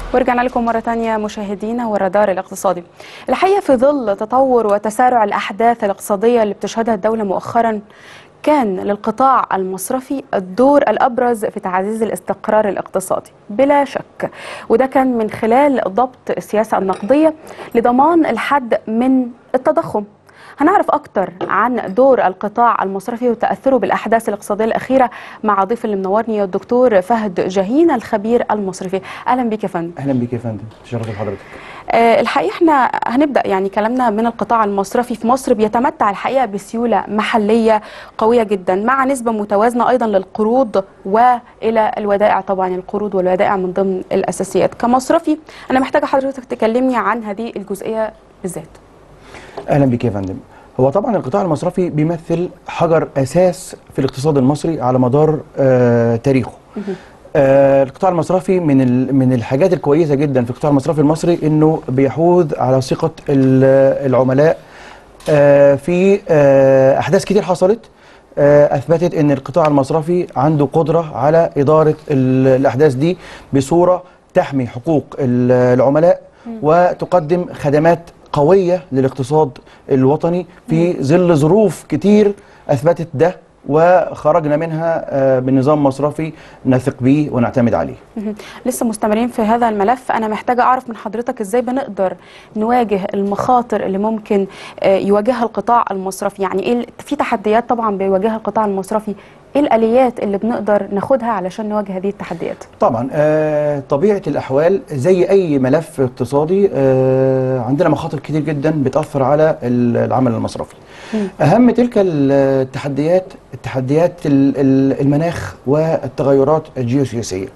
ورجعنا لكم مرة تانية مشاهدينا والرادار الاقتصادي الحقيقة في ظل تطور وتسارع الأحداث الاقتصادية اللي بتشهدها الدولة مؤخرا كان للقطاع المصرفي الدور الأبرز في تعزيز الاستقرار الاقتصادي بلا شك وده كان من خلال ضبط السياسة النقدية لضمان الحد من التضخم هنعرف أكتر عن دور القطاع المصرفي وتأثره بالأحداث الاقتصادية الأخيرة مع ضيف اللي منورني الدكتور فهد جاهين الخبير المصرفي أهلا بك يا فندم اهلا بك يا فندم تشرف بحضرتك آه، الحقيقه احنا هنبدا يعني كلامنا من القطاع المصرفي في مصر بيتمتع الحقيقه بسيوله محليه قويه جدا مع نسبه متوازنه ايضا للقروض والى الودائع طبعا القروض والودائع من ضمن الاساسيات كمصرفي انا محتاجه حضرتك تكلمني عن هذه الجزئيه بالذات اهلا بك يا فندم هو طبعا القطاع المصرفي بيمثل حجر اساس في الاقتصاد المصري على مدار آه تاريخه آه القطاع المصرفي من ال- من الحاجات الكويسه جدا في القطاع المصرفي المصري انه بيحوز على ثقه ال- العملاء آه في آه احداث كتير حصلت آه اثبتت ان القطاع المصرفي عنده قدره على اداره ال- الاحداث دي بصوره تحمي حقوق ال- العملاء وتقدم خدمات قويه للاقتصاد الوطني في ظل ظروف كتير اثبتت ده وخرجنا منها آه، بنظام مصرفي نثق بيه ونعتمد عليه مهم. لسه مستمرين في هذا الملف انا محتاجه اعرف من حضرتك ازاي بنقدر نواجه المخاطر اللي ممكن آه، يواجهها القطاع المصرفي يعني ايه ال- في تحديات طبعا بيواجهها القطاع المصرفي ايه الاليات اللي بنقدر ناخدها علشان نواجه هذه التحديات طبعا آه، طبيعه الاحوال زي اي ملف اقتصادي آه، عندنا مخاطر كتير جدا بتاثر على ال- العمل المصرفي اهم تلك التحديات التحديات ال- ال- المناخ والتغيرات الجيوسياسيه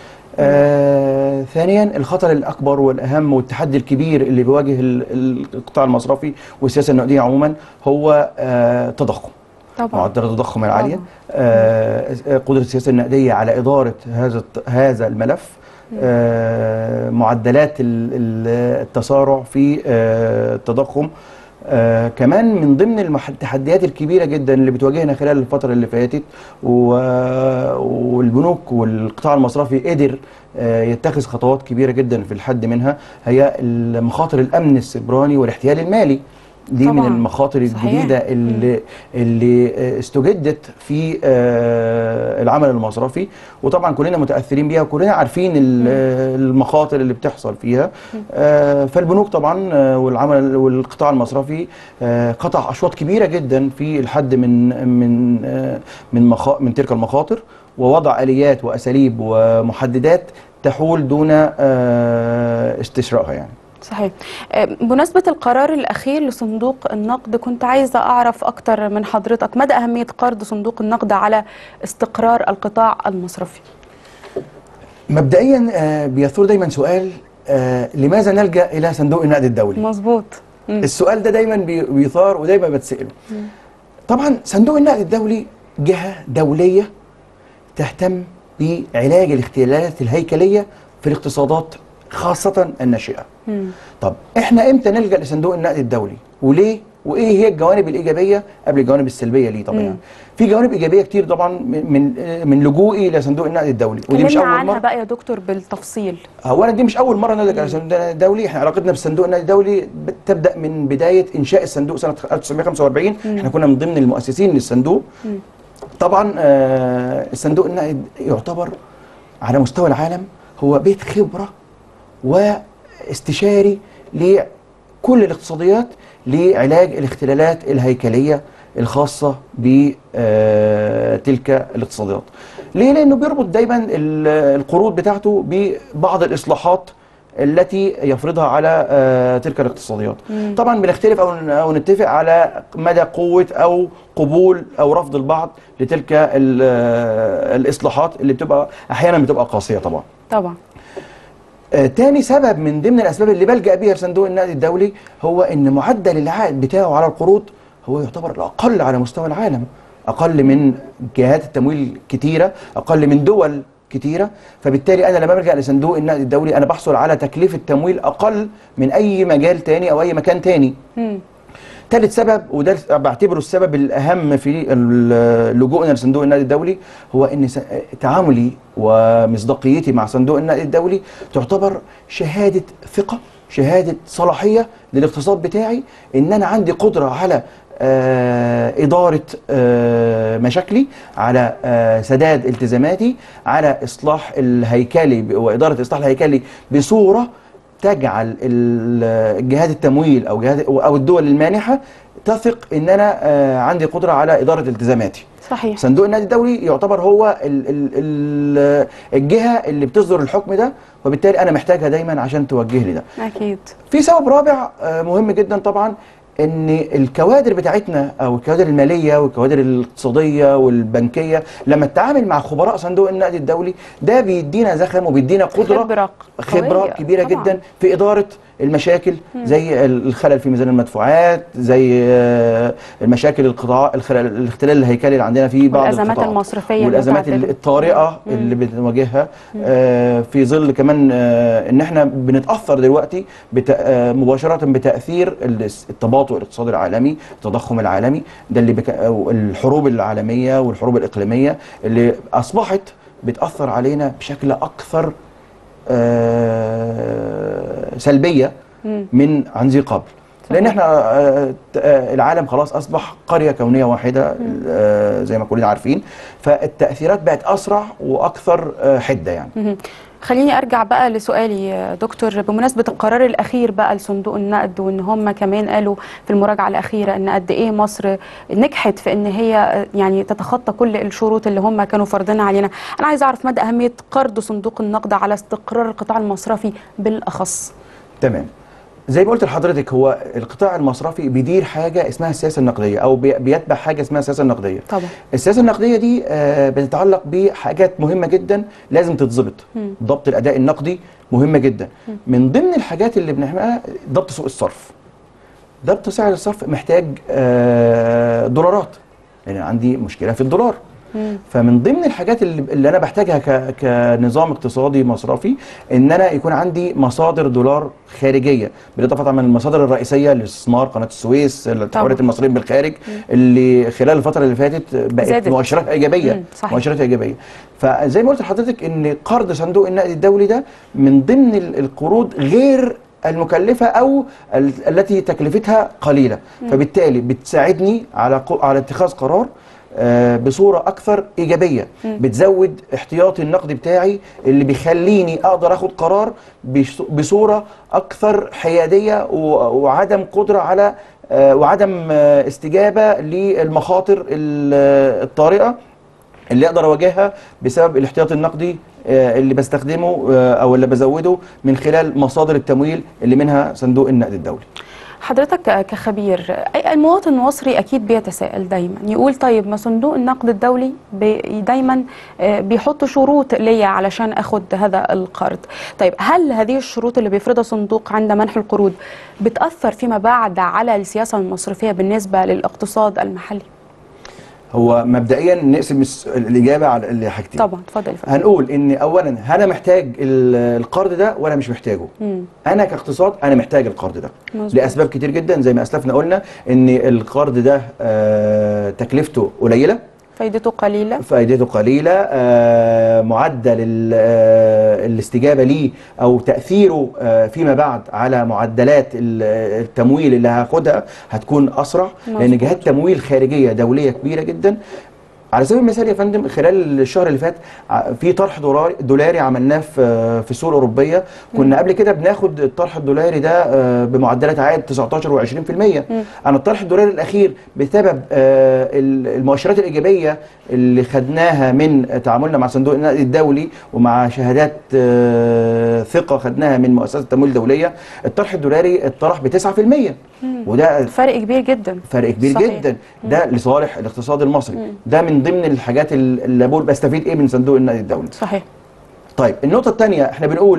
آه، ثانيا الخطر الاكبر والاهم والتحدي الكبير اللي بيواجه ال- ال- القطاع المصرفي والسياسه النقديه عموما هو آه، التضخم طبعا معدلات التضخم العاليه طبعاً. آه، قدره السياسه النقديه على اداره هذا الت- هذا الملف آه، معدلات ال- ال- التسارع في آه، التضخم آه كمان من ضمن المح- التحديات الكبيرة جدا اللي بتواجهنا خلال الفترة اللي فاتت و- والبنوك والقطاع المصرفي قدر آه يتخذ خطوات كبيرة جدا في الحد منها هي مخاطر الأمن السيبراني والاحتيال المالي دي طبعاً. من المخاطر صحيح. الجديدة اللي اللي استجدت في آه، العمل المصرفي وطبعا كلنا متاثرين بيها وكلنا عارفين ال- المخاطر اللي بتحصل فيها آه، فالبنوك طبعا آه، والعمل والقطاع المصرفي آه، قطع اشواط كبيره جدا في الحد من من آه، من مخا من تلك المخاطر ووضع اليات واساليب ومحددات تحول دون آه، استشرائها يعني صحيح آه، بمناسبة القرار الأخير لصندوق النقد كنت عايزة أعرف أكتر من حضرتك مدى أهمية قرض صندوق النقد على استقرار القطاع المصرفي مبدئيا آه، بيثور دايما سؤال آه، لماذا نلجا الى صندوق النقد الدولي؟ مظبوط مم. السؤال ده دايما بي- بيثار ودايما بتساله. طبعا صندوق النقد الدولي جهه دوليه تهتم بعلاج الاختلالات الهيكليه في الاقتصادات خاصه الناشئه. مم. طب احنا امتى نلجا لصندوق النقد الدولي؟ وليه؟ وايه هي الجوانب الايجابيه قبل الجوانب السلبيه ليه طبعا؟ مم. يعني. في جوانب ايجابيه كتير طبعا من من من لجوئي لصندوق النقد الدولي ودي مش كلمنا اول عنها مره بقى يا دكتور بالتفصيل اولا دي مش اول مره نلجا لصندوق النقد الدولي احنا علاقتنا بالصندوق النقد الدولي بتبدا من بدايه انشاء الصندوق سنه 1945 احنا كنا من ضمن المؤسسين للصندوق طبعا آه، الصندوق النقد يعتبر على مستوى العالم هو بيت خبره واستشاري لكل الاقتصاديات لعلاج الاختلالات الهيكليه الخاصه بتلك الاقتصاديات. ليه؟ لانه بيربط دايما ال- القروض بتاعته ببعض الاصلاحات التي يفرضها على آه، تلك الاقتصاديات. طبعا بنختلف او او نتفق على مدى قوه او قبول او رفض البعض لتلك ال- آه، الاصلاحات اللي بتبقى احيانا بتبقى قاسيه طبعا. طبعا آه، تاني سبب من ضمن الاسباب اللي بلجا بيها لصندوق النقد الدولي هو ان معدل العائد بتاعه على القروض هو يعتبر الاقل على مستوى العالم اقل من جهات التمويل كتيره اقل من دول كتيره فبالتالي انا لما برجع لصندوق النقد الدولي انا بحصل على تكلفه تمويل اقل من اي مجال تاني او اي مكان تاني مم. ثالث سبب وده بعتبره السبب الاهم في ال- لجوءنا لصندوق النقد الدولي هو ان س- تعاملي ومصداقيتي مع صندوق النقد الدولي تعتبر شهاده ثقه شهاده صلاحيه للاقتصاد بتاعي ان انا عندي قدره على آه، إدارة آه، مشاكلي على آه، سداد التزاماتي على إصلاح الهيكلي ب- وإدارة إصلاح الهيكلي بصورة تجعل ال- جهات التمويل أو جهات أو الدول المانحة تثق إن أنا آه، عندي قدرة على إدارة التزاماتي صحيح صندوق النقد الدولي يعتبر هو ال ال ال الجهة اللي بتصدر الحكم ده وبالتالي أنا محتاجها دايما عشان توجه لي ده اكيد في سبب رابع آه، مهم جدا طبعا ان الكوادر بتاعتنا او الكوادر الماليه والكوادر الاقتصاديه والبنكيه لما تتعامل مع خبراء صندوق النقد الدولي ده بيدينا زخم وبيدينا قدره خبرة خبره قوية كبيره طبعاً. جدا في اداره المشاكل زي الخلل في ميزان المدفوعات زي آه، المشاكل القطاع الخلل الاختلال الهيكلي اللي عندنا في بعض والأزمات القطاعات. المصرفية والازمات المتعددة. الطارئه اللي بنواجهها آه، في ظل كمان آه، ان احنا بنتاثر دلوقتي بت- آه، مباشره بتاثير الاس- التباطؤ الاقتصادي العالمي التضخم العالمي ده اللي بك... أو الحروب العالميه والحروب الاقليميه اللي اصبحت بتاثر علينا بشكل اكثر آه، سلبيه مم. من عن ذي قبل لان احنا آه، ت- آه، العالم خلاص اصبح قريه كونيه واحده آه، زي ما كلنا عارفين فالتاثيرات بقت اسرع واكثر آه، حده يعني مهم. خليني ارجع بقى لسؤالي يا دكتور بمناسبه القرار الاخير بقى لصندوق النقد وان هم كمان قالوا في المراجعه الاخيره ان قد ايه مصر نجحت في ان هي يعني تتخطى كل الشروط اللي هم كانوا فرضينها علينا انا عايز اعرف مدى اهميه قرض صندوق النقد على استقرار القطاع المصرفي بالاخص تمام زي ما قلت لحضرتك هو القطاع المصرفي بيدير حاجه اسمها السياسه النقديه او بي- بيتبع حاجه اسمها السياسه النقديه طبعا السياسه النقديه دي آه، بتتعلق بحاجات مهمه جدا لازم تتظبط مم. ضبط الاداء النقدي مهمه جدا من ضمن الحاجات اللي بنعملها ضبط سوق الصرف ضبط سعر الصرف محتاج آه، دولارات لان عندي مشكله في الدولار مم. فمن ضمن الحاجات اللي, اللي انا بحتاجها ك- كنظام اقتصادي مصرفي ان انا يكون عندي مصادر دولار خارجيه بالاضافه طبعا من المصادر الرئيسيه للاستثمار قناه السويس التحولات المصريين بالخارج اللي خلال الفتره اللي فاتت بقت زادت. مؤشرات ايجابيه مم، صحيح. مؤشرات ايجابيه فزي ما قلت لحضرتك ان قرض صندوق النقد الدولي ده من ضمن ال- القروض غير المكلفه او ال- التي تكلفتها قليله فبالتالي بتساعدني على قو- على اتخاذ قرار آه، بصوره اكثر ايجابيه بتزود احتياطي النقدي بتاعي اللي بيخليني اقدر اخد قرار بش- بصوره اكثر حياديه و- وعدم قدره على آه، وعدم آه، استجابه للمخاطر ال- آه، الطارئه اللي اقدر اواجهها بسبب الاحتياطي النقدي آه، اللي بستخدمه آه، او اللي بزوده من خلال مصادر التمويل اللي منها صندوق النقد الدولي حضرتك كخبير أي- المواطن المصري اكيد بيتساءل دايما يقول طيب ما صندوق النقد الدولي بي- دايما آه، بيحط شروط ليا علشان اخد هذا القرض طيب هل هذه الشروط اللي بيفرضها صندوق عند منح القروض بتاثر فيما بعد على السياسه المصرفيه بالنسبه للاقتصاد المحلي هو مبدئيا نقسم الس- الاجابه على لحاجتين طبعا اتفضل يا فندم. هنقول ان اولا هل انا محتاج ال- القرض ده ولا مش محتاجه مم. انا كاقتصاد انا محتاج القرض ده مظبوط. لاسباب كتير جدا زي ما اسلفنا قلنا ان القرض ده آه، تكلفته قليله فايدته قليله فائدته قليله آه، معدل ال- آه، الاستجابه ليه او تاثيره آه، فيما بعد على معدلات ال- التمويل اللي هاخدها هتكون اسرع لان مظبوط. جهات تمويل خارجيه دوليه كبيره جدا على سبيل المثال يا فندم خلال الشهر اللي فات ع- في طرح دولاري دولاري عملناه في في السوق الاوروبيه كنا قبل كده بناخد الطرح الدولاري ده آه، بمعدلات عائد 19 و20% انا الطرح الدولاري الاخير بسبب آه، ال- المؤشرات الايجابيه اللي خدناها من تعاملنا مع صندوق النقد الدولي ومع شهادات آه، ثقه خدناها من مؤسسات التمويل الدوليه الطرح الدولاري اتطرح ب 9% وده فرق كبير جدا فرق كبير صحيح. جدا ده لصالح الاقتصاد المصري ده من ضمن الحاجات اللي بقول بستفيد ايه من صندوق النقد الدولي صحيح طيب النقطه الثانيه احنا بنقول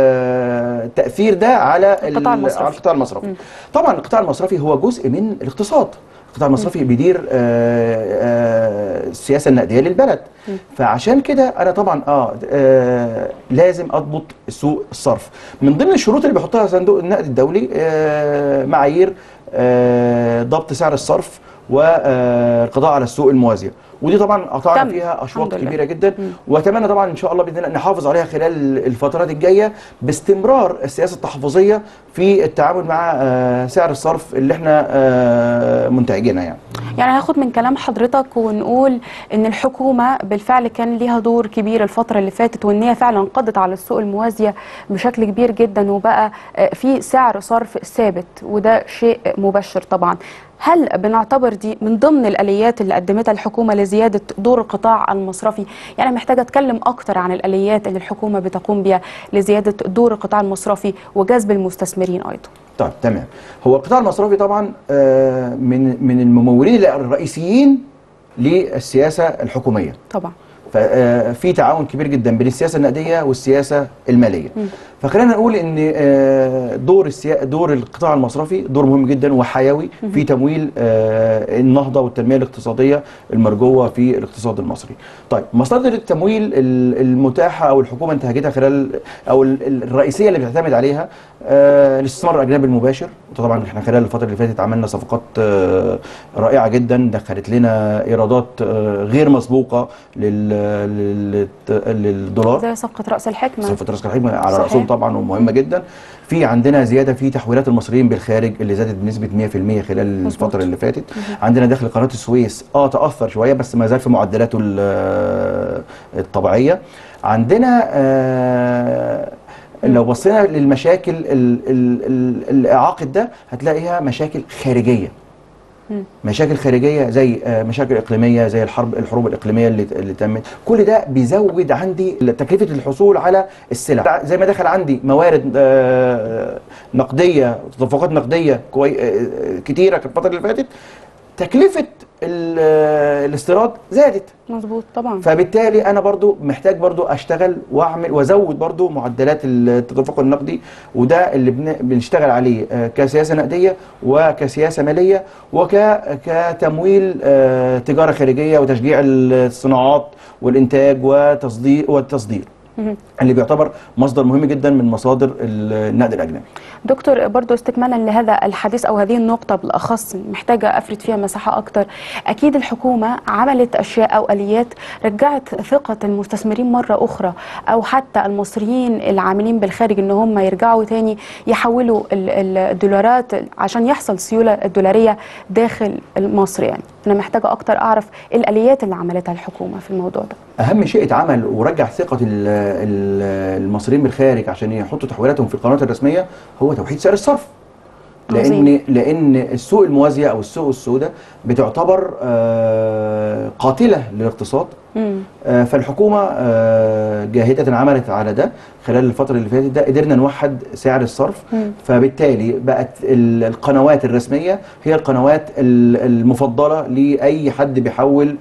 آه تاثير ده على ال- القطاع المصرفي. على القطاع المصرفي طبعا القطاع المصرفي هو جزء من الاقتصاد القطاع المصرفي بيدير آه، آه، السياسه النقديه للبلد فعشان كده انا طبعا اه آه، لازم اضبط سوق الصرف من ضمن الشروط اللي بيحطها صندوق النقد الدولي آه، معايير آه، ضبط سعر الصرف والقضاء على السوق الموازيه ودي طبعا قطعنا تم. فيها اشواط الحمد لله. كبيره جدا واتمنى طبعا ان شاء الله باذن الله نحافظ عليها خلال الفترات الجايه باستمرار السياسه التحفظيه في التعامل مع آه، سعر الصرف اللي احنا آه، منتهجينها يعني يعني هاخد من كلام حضرتك ونقول ان الحكومه بالفعل كان ليها دور كبير الفتره اللي فاتت وان هي فعلا قضت على السوق الموازيه بشكل كبير جدا وبقى آه، في سعر صرف ثابت وده شيء مبشر طبعا هل بنعتبر دي من ضمن الاليات اللي قدمتها الحكومه لزياده دور القطاع المصرفي يعني محتاجه اتكلم اكتر عن الاليات اللي الحكومه بتقوم بها لزياده دور القطاع المصرفي وجذب المستثمرين ايضا طيب تمام هو القطاع المصرفي طبعا آه، من من الممولين الرئيسيين للسياسه الحكوميه طبعا ففي تعاون كبير جدا بين السياسه النقديه والسياسه الماليه فخلينا نقول ان آه، دور السيا... دور القطاع المصرفي دور مهم جدا وحيوي في تمويل آه، النهضه والتنميه الاقتصاديه المرجوه في الاقتصاد المصري. طيب مصادر التمويل ال- المتاحه او الحكومه انتهجتها خلال او ال- ال- الرئيسيه اللي بتعتمد عليها آه، الاستثمار الاجنبي المباشر طبعا احنا خلال الفتره اللي فاتت عملنا صفقات آه، رائعه جدا دخلت لنا ايرادات آه، غير مسبوقه لل... لل... للدولار زي صفقه راس الحكمه صفة راس الحكمة على صحيح. رأسهم طبعا ومهمة جدا في عندنا زيادة في تحويلات المصريين بالخارج اللي زادت بنسبة 100% خلال مظبوط. الفترة اللي فاتت عندنا دخل قناة السويس اه تأثر شوية بس ما زال في معدلاته ال- الطبيعية عندنا آه لو بصينا للمشاكل ال ال ال الإعاقة ده هتلاقيها مشاكل خارجية مم. مشاكل خارجيه زي آه، مشاكل اقليميه زي الحرب الحروب الاقليميه اللي اللي تمت كل ده بيزود عندي تكلفه الحصول على السلع زي ما دخل عندي موارد آه، نقديه تدفقات نقديه كوي... آه، آه، كتيره في الفتره اللي فاتت تكلفه ال- آه، الاستيراد زادت مظبوط طبعا فبالتالي انا برضو محتاج برضو اشتغل واعمل وازود برضو معدلات التدفق النقدي وده اللي بن- بنشتغل عليه آه، كسياسه نقديه وكسياسه ماليه وكتمويل تجاره خارجيه وتشجيع الصناعات والانتاج وتصدير والتصدير مهم. اللي بيعتبر مصدر مهم جدا من مصادر النقد الاجنبي دكتور برضو استكمالا لهذا الحديث او هذه النقطه بالاخص محتاجه افرد فيها مساحه اكتر اكيد الحكومه عملت اشياء او اليات رجعت ثقه المستثمرين مره اخرى او حتى المصريين العاملين بالخارج ان هم يرجعوا تاني يحولوا ال- ال- الدولارات عشان يحصل سيوله الدولاريه داخل مصر يعني انا محتاجه اكتر اعرف الاليات اللي عملتها الحكومه في الموضوع ده اهم شيء اتعمل ورجع ثقه ال- ال- المصريين بالخارج عشان يحطوا تحويلاتهم في القنوات الرسميه هو توحيد سعر الصرف عظيم. لان لان السوق الموازيه او السوق السوداء بتعتبر آه، قاتله للاقتصاد مم. آه، فالحكومه آه، جاهده عملت على ده خلال الفتره اللي فاتت ده قدرنا نوحد سعر الصرف مم. فبالتالي بقت ال- القنوات الرسميه هي القنوات ال- المفضله لاي حد بيحول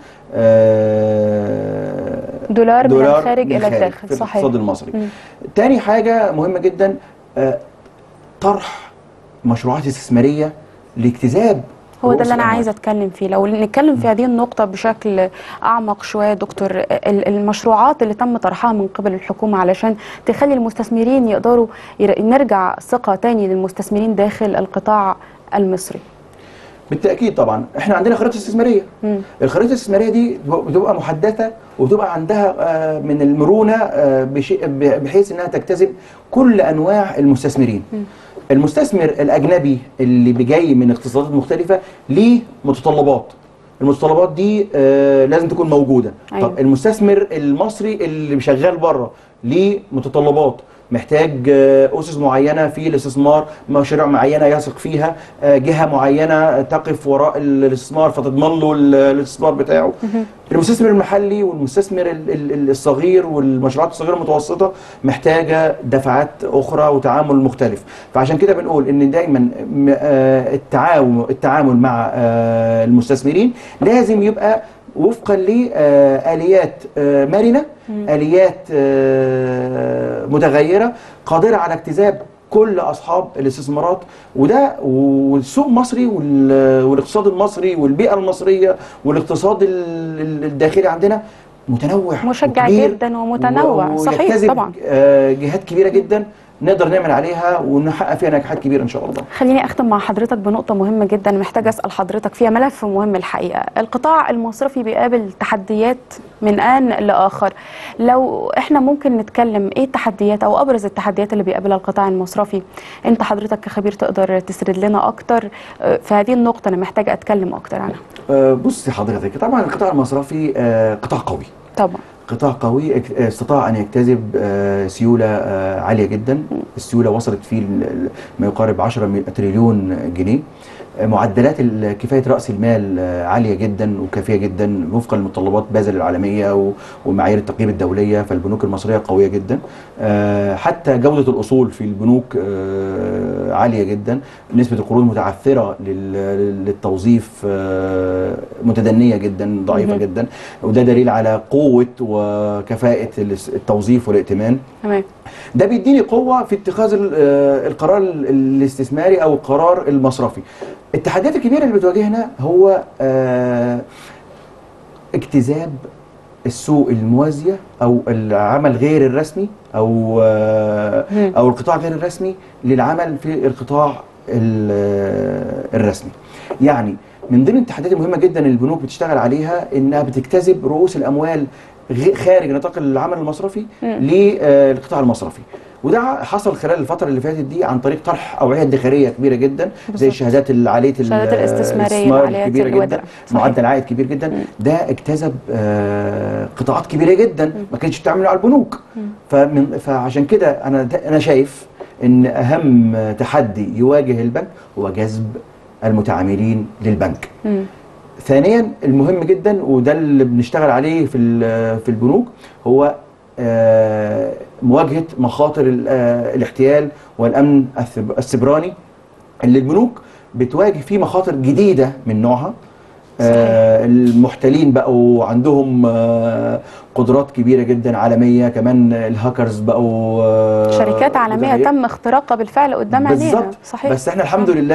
آه، دولار, من الخارج الى الداخل في صحيح الاقتصاد المصري مم. تاني حاجه مهمه جدا آه، طرح مشروعات استثماريه لاجتذاب هو ده رؤوس اللي انا الأموال. عايزه اتكلم فيه لو نتكلم في هذه النقطه بشكل اعمق شويه دكتور ال- المشروعات اللي تم طرحها من قبل الحكومه علشان تخلي المستثمرين يقدروا ير- نرجع ثقه تاني للمستثمرين داخل القطاع المصري بالتاكيد طبعا احنا عندنا خريطه استثماريه مم. الخريطه الاستثماريه دي بتبقى محدثه وبتبقى عندها آه، من المرونه آه، بشيء ب- بحيث انها تجتذب كل انواع المستثمرين المستثمر الاجنبي اللي جاي من اقتصادات مختلفه ليه متطلبات المتطلبات دي آه، لازم تكون موجوده أيوة. طب المستثمر المصري اللي شغال بره ليه متطلبات محتاج آه، اسس معينه في الاستثمار مشاريع معينه يثق فيها آه، جهه معينه تقف وراء ال- الاستثمار فتضمن له ال- الاستثمار بتاعه المستثمر المحلي والمستثمر ال- ال- الصغير والمشروعات الصغيره المتوسطه محتاجه دفعات اخرى وتعامل مختلف فعشان كده بنقول ان دايما م- آه، التعاون التعامل مع آه، المستثمرين لازم يبقى وفقا لآليات آه، مرنة آليات آه، متغيرة قادرة على اجتذاب كل أصحاب الاستثمارات وده والسوق المصري وال- والاقتصاد المصري والبيئة المصرية والاقتصاد ال- ال- الداخلي عندنا متنوع مشجع وكبير جدا ومتنوع و- صحيح ويجتذب طبعا آه، جهات كبيرة جدا نقدر نعمل عليها ونحقق فيها نجاحات كبيره ان شاء الله خليني اختم مع حضرتك بنقطة مهمة جدا محتاجة اسأل حضرتك فيها ملف مهم الحقيقة، القطاع المصرفي بيقابل تحديات من آن لآخر، لو احنا ممكن نتكلم ايه التحديات او ابرز التحديات اللي بيقابلها القطاع المصرفي، انت حضرتك كخبير تقدر تسرد لنا اكتر آه، في هذه النقطة انا محتاجة اتكلم اكتر عنها. آه، بص حضرتك طبعا القطاع المصرفي آه، قطاع قوي طبعا قطاع قوي اك- استطاع ان يجتذب آه، سيوله آه، عاليه جدا السيوله وصلت فيه ل- ل- ما يقارب 10 مي- تريليون جنيه آه، معدلات ال- كفايه راس المال آه، عاليه جدا وكافيه جدا وفقا لمتطلبات بازل العالميه و- ومعايير التقييم الدوليه فالبنوك المصريه قويه جدا آه، حتى جوده الاصول في البنوك آه، عاليه جدا نسبه القروض متعثره لل- للتوظيف آه، متدنيه جدا ضعيفه مهم. جدا وده دليل على قوه وكفاءه الاس- التوظيف والائتمان تمام ده بيديني قوه في اتخاذ ال- آه، القرار ال- الاستثماري او القرار المصرفي التحديات الكبيره اللي بتواجهنا هو آه، اجتذاب السوق الموازيه او العمل غير الرسمي او آه، مم. او القطاع غير الرسمي للعمل في القطاع ال- آه، الرسمي يعني من ضمن التحديات المهمه جدا اللي البنوك بتشتغل عليها انها بتجتذب رؤوس الاموال غي- خارج نطاق العمل المصرفي مم. للقطاع المصرفي وده حصل خلال الفتره اللي فاتت دي عن طريق طرح اوعيه ادخاريه كبيره جدا زي بالظبط. الشهادات العاليه ال- الشهادات الاستثمارية الاستثمار وعاليات الكبيره الودائع. جدا صحيح. معدل عائد كبير جدا مم. ده اجتذب آه، قطاعات كبيره جدا ما كانتش بتعمل على البنوك فمن فعشان كده انا انا شايف ان اهم تحدي يواجه البنك هو جذب المتعاملين للبنك مم. ثانيا المهم جدا وده اللي بنشتغل عليه في ال- في البنوك هو آه، مواجهه مخاطر ال- آه، الاحتيال والامن الثب- السبراني اللي البنوك بتواجه فيه مخاطر جديده من نوعها آه المحتلين بقوا عندهم آه قدرات كبيره جدا عالميه كمان الهاكرز بقوا آه شركات عالمية متهيئ- تم اختراقها بالفعل قدام عينينا بالظبط صحيح بس احنا الحمد لله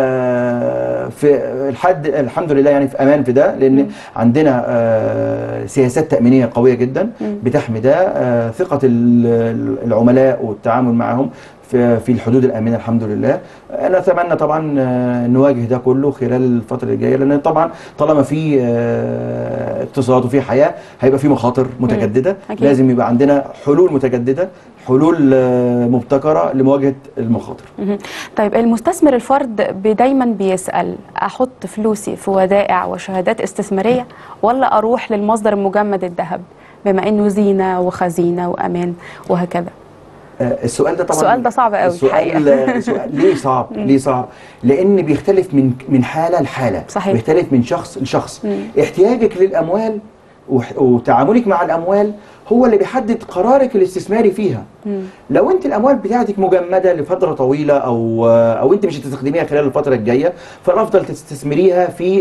آه، في الحد الحمد لله يعني في امان في ده لان مم. عندنا آه، سياسات تامينيه قويه جدا مم. بتحمي ده آه، ثقه ال- العملاء والتعامل معهم في في الحدود الامنه الحمد لله انا اتمنى طبعا آه، نواجه ده كله خلال الفتره اللي جايه لان طبعا طالما في آه، اقتصاد وفي حياه هيبقى في مخاطر متجدده أكيد. لازم يبقى عندنا حلول متجدده حلول آه، مبتكره لمواجهه المخاطر مهم. طيب المستثمر الفرد بي- دايما بيسأل أحط فلوسي في ودائع وشهادات استثمارية ولا أروح للمصدر المجمد الذهب بما إنه زينة وخزينة وأمان وهكذا آه، السؤال ده طبعا السؤال ده صعب قوي السؤال الحقيقة. سؤال ليه صعب ليه صعب لان بيختلف من من حاله لحاله صحيح. بيختلف من شخص لشخص مم. احتياجك للاموال وح- وتعاملك مع الاموال هو اللي بيحدد قرارك الاستثماري فيها مم. لو انت الاموال بتاعتك مجمده لفتره طويله او او انت مش هتستخدميها خلال الفتره الجايه فالافضل تستثمريها في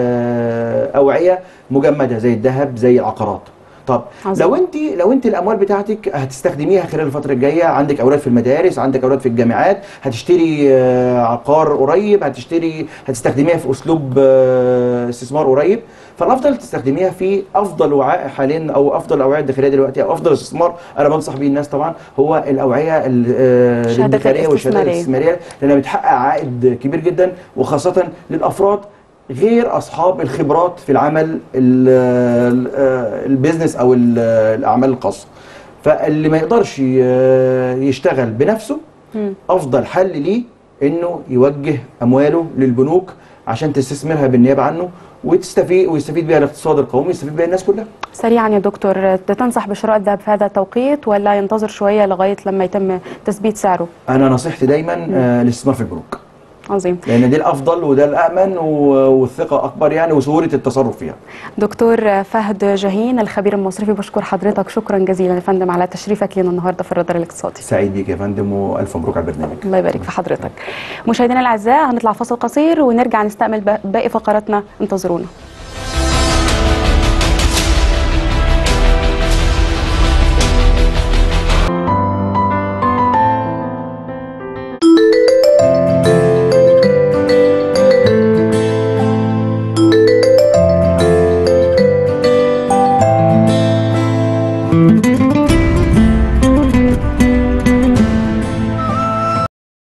آه، اوعيه مجمده زي الذهب زي العقارات طب عظيم. لو انت لو انت الاموال بتاعتك هتستخدميها خلال الفتره الجايه عندك اولاد في المدارس عندك اولاد في الجامعات هتشتري آه، عقار قريب هتشتري هتستخدميها في اسلوب آه، استثمار قريب فالافضل تستخدميها في افضل وعاء حاليا او افضل الاوعيه الداخليه دلوقتي او افضل استثمار انا بنصح بيه الناس طبعا هو الاوعيه ال- آه، الشهادات الادخاريه والشهادات الاستثمارية. الاستثماريه لانها بتحقق عائد كبير جدا وخاصه للافراد غير اصحاب الخبرات في العمل ال- ال- آه، البيزنس او ال- الاعمال الخاصه فاللي ما يقدرش ي- يشتغل بنفسه مم. افضل حل ليه انه يوجه امواله للبنوك عشان تستثمرها بالنيابه عنه وتستفيد ويستفيد بيها الاقتصاد القومي ويستفيد بيها الناس كلها سريعا يا دكتور تنصح بشراء الذهب في هذا التوقيت ولا ينتظر شوية لغاية لما يتم تثبيت سعره انا نصيحتي دايما آه، الاستثمار في البنوك عظيم لان دي الافضل وده الامن و- والثقه اكبر يعني وسهوله التصرف فيها دكتور فهد جاهين الخبير المصرفي بشكر حضرتك شكرا جزيلا يا فندم على تشريفك لنا النهارده في الرادار الاقتصادي سعيد بيك يا فندم والف مبروك على البرنامج الله يبارك في حضرتك مشاهدينا الاعزاء هنطلع فاصل قصير ونرجع نستقبل باقي فقراتنا انتظرونا